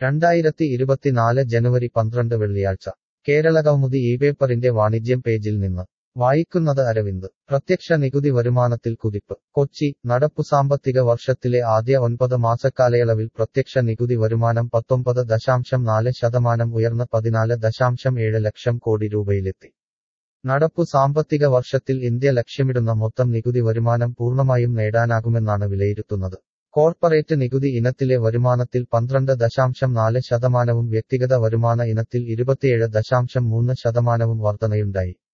രണ്ടായിരത്തി ഇരുപത്തിനാല് ജനുവരി പന്ത്രണ്ട് വെള്ളിയാഴ്ച കേരളകൗമുദി ഈ പേപ്പറിന്റെ വാണിജ്യം പേജിൽ നിന്ന് വായിക്കുന്നത് അരവിന്ദ് പ്രത്യക്ഷ നികുതി വരുമാനത്തിൽ കുതിപ്പ് കൊച്ചി നടപ്പു സാമ്പത്തിക വർഷത്തിലെ ആദ്യ ഒൻപത് മാസക്കാലയളവിൽ പ്രത്യക്ഷ നികുതി വരുമാനം പത്തൊമ്പത് ദശാംശം നാല് ശതമാനം ഉയർന്ന് പതിനാല് ദശാംശം ഏഴ് ലക്ഷം കോടി രൂപയിലെത്തി നടപ്പു സാമ്പത്തിക വർഷത്തിൽ ഇന്ത്യ ലക്ഷ്യമിടുന്ന മൊത്തം നികുതി വരുമാനം പൂർണ്ണമായും നേടാനാകുമെന്നാണ് വിലയിരുത്തുന്നത് കോർപ്പറേറ്റ് നികുതി ഇനത്തിലെ വരുമാനത്തിൽ പന്ത്രണ്ട് ദശാംശം നാല് ശതമാനവും വ്യക്തിഗത വരുമാന ഇനത്തിൽ ഇരുപത്തിയേഴ് ദശാംശം മൂന്ന് ശതമാനവും വർധനയുണ്ടായി